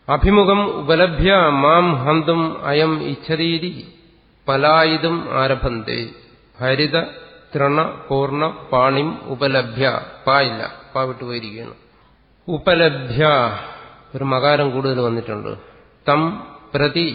അഭിമുഖം ഉപലഭ്യ മാം ഹന്തും അയം ഇച്ഛതീതി പലായിതും ആരഭന്തേ ഹരിത തൃണ പൂർണ്ണ പാണിം ഉപലഭ്യ പാ ഇല്ല പാ വിട്ടുപോയിരിക്കുകയാണ് ഉപലഭ്യ ഒരു മകാരം കൂടുതൽ വന്നിട്ടുണ്ട് തം പ്രതി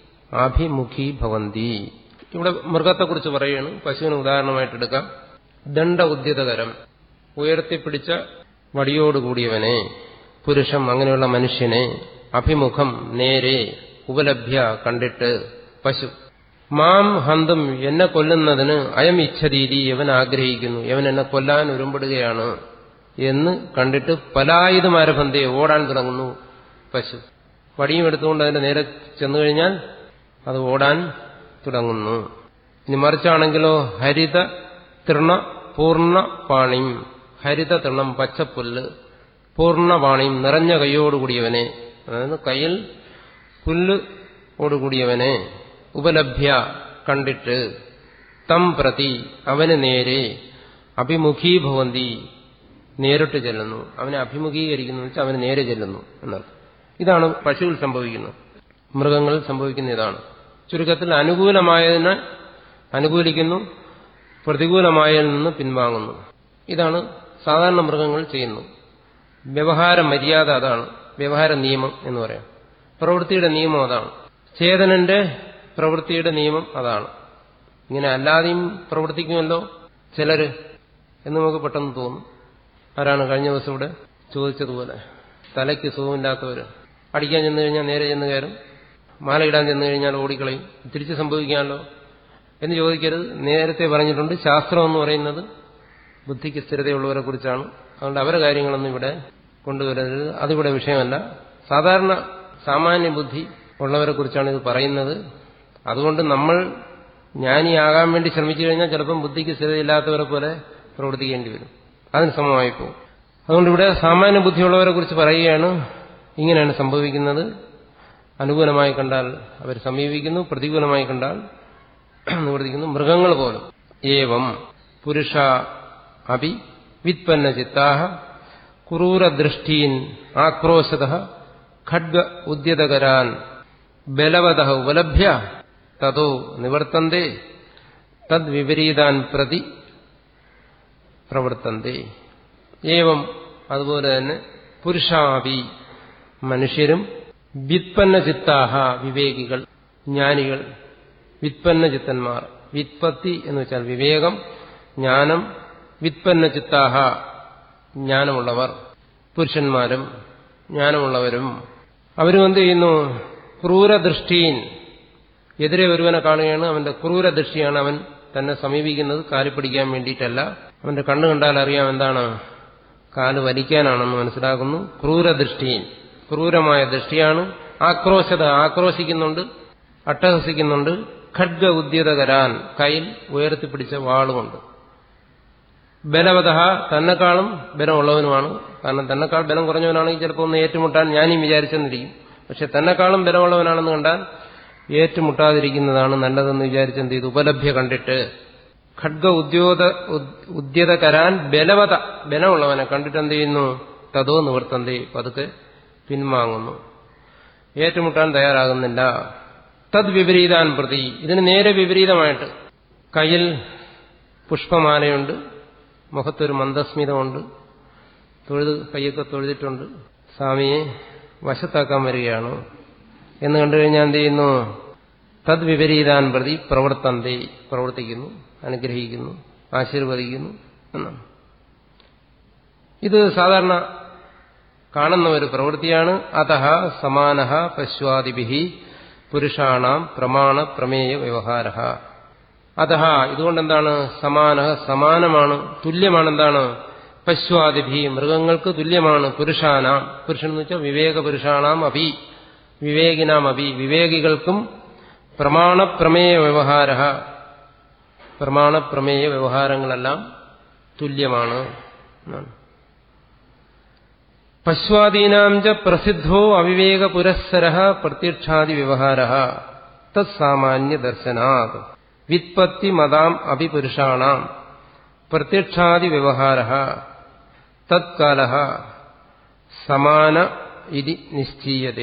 അഭിമുഖി ഭവന്തി ഇവിടെ മൃഗത്തെക്കുറിച്ച് പറയുകയാണ് പശുവിന് ഉദാഹരണമായിട്ടെടുക്കാം ദണ്ഡ ഉദ്യതകരം ഉയർത്തിപ്പിടിച്ച വടിയോടുകൂടിയവനെ പുരുഷം അങ്ങനെയുള്ള മനുഷ്യനെ അഭിമുഖം നേരെ ഉപലഭ്യ കണ്ടിട്ട് പശു മാം ഹന്തും എന്നെ കൊല്ലുന്നതിന് അയം ഇച്ഛരീതി യവൻ ആഗ്രഹിക്കുന്നു യവൻ എന്നെ കൊല്ലാൻ ഉരുമ്പെടുകയാണ് എന്ന് കണ്ടിട്ട് പലായുധം ആരഭന്തയെ ഓടാൻ തുടങ്ങുന്നു പശു വടിയും എടുത്തുകൊണ്ട് അതിന്റെ നേരെ ചെന്നു കഴിഞ്ഞാൽ അത് ഓടാൻ തുടങ്ങുന്നു ഇനി മറിച്ചാണെങ്കിലോ ഹരിത തൃണ പൂർണ്ണ പാണിയും ഹരിത തൃണം പച്ചപ്പുല്ല് പൂർണ്ണ പാണിയും നിറഞ്ഞ കൈയോടുകൂടിയവനെ അതായത് കയ്യിൽ പുല്ല് ഓടുകൂടിയവനെ ഉപലഭ്യ കണ്ടിട്ട് തം പ്രതി അവന് നേരെ അഭിമുഖീഭവന്തി നേരിട്ട് ചെല്ലുന്നു അവനെ അഭിമുഖീകരിക്കുന്നു വെച്ചാൽ അവന് നേരെ ചെല്ലുന്നു എന്നർത്ഥം ഇതാണ് പശുവിൽ സംഭവിക്കുന്നത് മൃഗങ്ങളിൽ സംഭവിക്കുന്ന ഇതാണ് ചുരുക്കത്തിൽ അനുകൂലമായതിനെ അനുകൂലിക്കുന്നു പ്രതികൂലമായതിൽ നിന്ന് പിൻവാങ്ങുന്നു ഇതാണ് സാധാരണ മൃഗങ്ങൾ ചെയ്യുന്നു വ്യവഹാര മര്യാദ അതാണ് വ്യവഹാര നിയമം എന്ന് പറയാം പ്രവൃത്തിയുടെ നിയമം അതാണ് ചേതനന്റെ പ്രവൃത്തിയുടെ നിയമം അതാണ് ഇങ്ങനെ അല്ലാതെയും പ്രവർത്തിക്കുമല്ലോ ചിലര് എന്ന് നമുക്ക് പെട്ടെന്ന് തോന്നും ആരാണ് കഴിഞ്ഞ ദിവസം ഇവിടെ ചോദിച്ചതുപോലെ തലയ്ക്ക് സുഖമില്ലാത്തവര് അടിക്കാൻ ചെന്ന് കഴിഞ്ഞാൽ നേരെ ചെന്ന് കയറും മാലയിടാൻ ചെന്ന് കഴിഞ്ഞാൽ ഓടിക്കളയും തിരിച്ച് സംഭവിക്കാമല്ലോ എന്ന് ചോദിക്കരുത് നേരത്തെ പറഞ്ഞിട്ടുണ്ട് ശാസ്ത്രം എന്ന് പറയുന്നത് ബുദ്ധിക്ക് സ്ഥിരതയുള്ളവരെ കുറിച്ചാണ് അതുകൊണ്ട് അവരെ കാര്യങ്ങളൊന്നും ഇവിടെ കൊണ്ടുവരരുത് അതിവിടെ വിഷയമല്ല സാധാരണ സാമാന്യ ബുദ്ധി ഉള്ളവരെ കുറിച്ചാണ് ഇത് പറയുന്നത് അതുകൊണ്ട് നമ്മൾ ജ്ഞാനിയാകാൻ വേണ്ടി ശ്രമിച്ചു കഴിഞ്ഞാൽ ചിലപ്പം ബുദ്ധിക്ക് സ്ഥിരതയില്ലാത്തവരെ പോലെ പ്രവർത്തിക്കേണ്ടി വരും അതിന് സമമായി പോകും അതുകൊണ്ട് ഇവിടെ സാമാന്യ ബുദ്ധിയുള്ളവരെ കുറിച്ച് പറയുകയാണ് ഇങ്ങനെയാണ് സംഭവിക്കുന്നത് അനുകൂലമായി കണ്ടാൽ അവർ സമീപിക്കുന്നു പ്രതികൂലമായി കണ്ടാൽ നിവർത്തിക്കുന്നു മൃഗങ്ങൾ പോലും ഏവം പുരുഷ അഭി വിത്പന്ന ചിത്താഹ ക്രൂരദൃഷ്ടീൻ ആക്രോശത ഖഡ്ഗ ഉദ്യതകരാൻ ബലവത ഉപലഭ്യ തതോ നിവർത്തന്തേ തദ്വിപരീതാൻ പ്രതി പ്രവർത്തന്തേ ഏവം അതുപോലെ തന്നെ പുരുഷാവി മനുഷ്യരും വിത്പന്ന ചിത്താഹ വിവേകികൾ ജ്ഞാനികൾ വിത്പന്ന ചിത്തന്മാർ വിത്പത്തി എന്ന് വെച്ചാൽ വിവേകം ജ്ഞാനം വിത്പന്ന ചിത്താഹ ജ്ഞാനമുള്ളവർ പുരുഷന്മാരും ജ്ഞാനമുള്ളവരും അവരും എന്ത് ചെയ്യുന്നു ക്രൂരദൃഷ്ടീൻ എതിരെ ഒരുവനെ കാണുകയാണ് അവന്റെ ക്രൂരദൃഷ്ടിയാണ് അവൻ തന്നെ സമീപിക്കുന്നത് കാല് പിടിക്കാൻ വേണ്ടിയിട്ടല്ല അവന്റെ കണ്ണു കണ്ടാൽ അറിയാം എന്താണ് കാല് വലിക്കാനാണെന്ന് മനസ്സിലാക്കുന്നു ക്രൂരദൃഷ്ടിയിൽ ക്രൂരമായ ദൃഷ്ടിയാണ് ആക്രോശത ആക്രോശിക്കുന്നുണ്ട് അട്ടഹസിക്കുന്നുണ്ട് ഖഡ്ഗ ഉദ്യതകരാൻ കയ്യിൽ ഉയർത്തിപ്പിടിച്ച വാളുമുണ്ട് ബലവത തന്നെക്കാളും ബലമുള്ളവനുമാണ് കാരണം തന്നെക്കാൾ ബലം കുറഞ്ഞവനാണെങ്കിൽ ചിലപ്പോൾ ഒന്ന് ഏറ്റുമുട്ടാൻ ഞാനീ വിചാരിച്ചെന്നിരിക്കും പക്ഷെ തന്നെക്കാളും ബലമുള്ളവനാണെന്ന് കണ്ടാൽ ഏറ്റുമുട്ടാതിരിക്കുന്നതാണ് നല്ലതെന്ന് വിചാരിച്ചെന്ത് ചെയ്തു ഉപലഭ്യ കണ്ടിട്ട് ഖഡ്ഗ ഉദ്യോത ഉദ്യതകരാൻ ബലവത ബലമുള്ളവനെ കണ്ടിട്ട് എന്ത് ചെയ്യുന്നു തതോ നിവർത്തന്തേ പതുക്കെ പിൻവാങ്ങുന്നു ഏറ്റുമുട്ടാൻ തയ്യാറാകുന്നില്ല തദ് വിപരീതാൻ പ്രതി ഇതിന് നേരെ വിപരീതമായിട്ട് കയ്യിൽ പുഷ്പമാലയുണ്ട് മുഖത്തൊരു മന്ദസ്മിതമുണ്ട് തൊഴുത് കയ്യൊക്കെ തൊഴുതിട്ടുണ്ട് സ്വാമിയെ വശത്താക്കാൻ വരികയാണ് എന്ന് കണ്ടു കഴിഞ്ഞാൽ എന്ത് ചെയ്യുന്നു തദ് വിപരീതാൻ പ്രതി പ്രവർത്തന്തേ പ്രവർത്തിക്കുന്നു അനുഗ്രഹിക്കുന്നു ആശീർവദിക്കുന്നു എന്നാണ് ഇത് സാധാരണ കാണുന്ന ഒരു പ്രവൃത്തിയാണ് അത സമാന പശ്വാദിഭി പുരുഷാണാം പ്രമാണ പ്രമേയ വ്യവഹാര അത ഇതുകൊണ്ടെന്താണ് സമാന സമാനമാണ് തുല്യമാണ് എന്താണ് പശ്വാദിഭി മൃഗങ്ങൾക്ക് തുല്യമാണ് പുരുഷാനാം പുരുഷൻ എന്ന് വെച്ചാൽ വിവേക പുരുഷാണാം അഭി വിവേകിനാം അഭി വിവേകികൾക്കും പ്രമാണപ്രമേയ വ്യവഹാര പ്രമാണപ്രമേയ വ്യവഹാരങ്ങളെല്ലാം തുല്യമാണ് പശ്വാദീനാം ച പ്രസിദ്ധോ അവിവേക പുരസ്സര പ്രത്യക്ഷാദി വ്യവഹാര തത്സാമാന്യ ദർശനാത് വിത്പത്തി മതാം അഭിപുരുഷാണാം പ്രത്യക്ഷാദി വ്യവഹാര തത്കാല സമാന ഇതി നിശ്ചീയത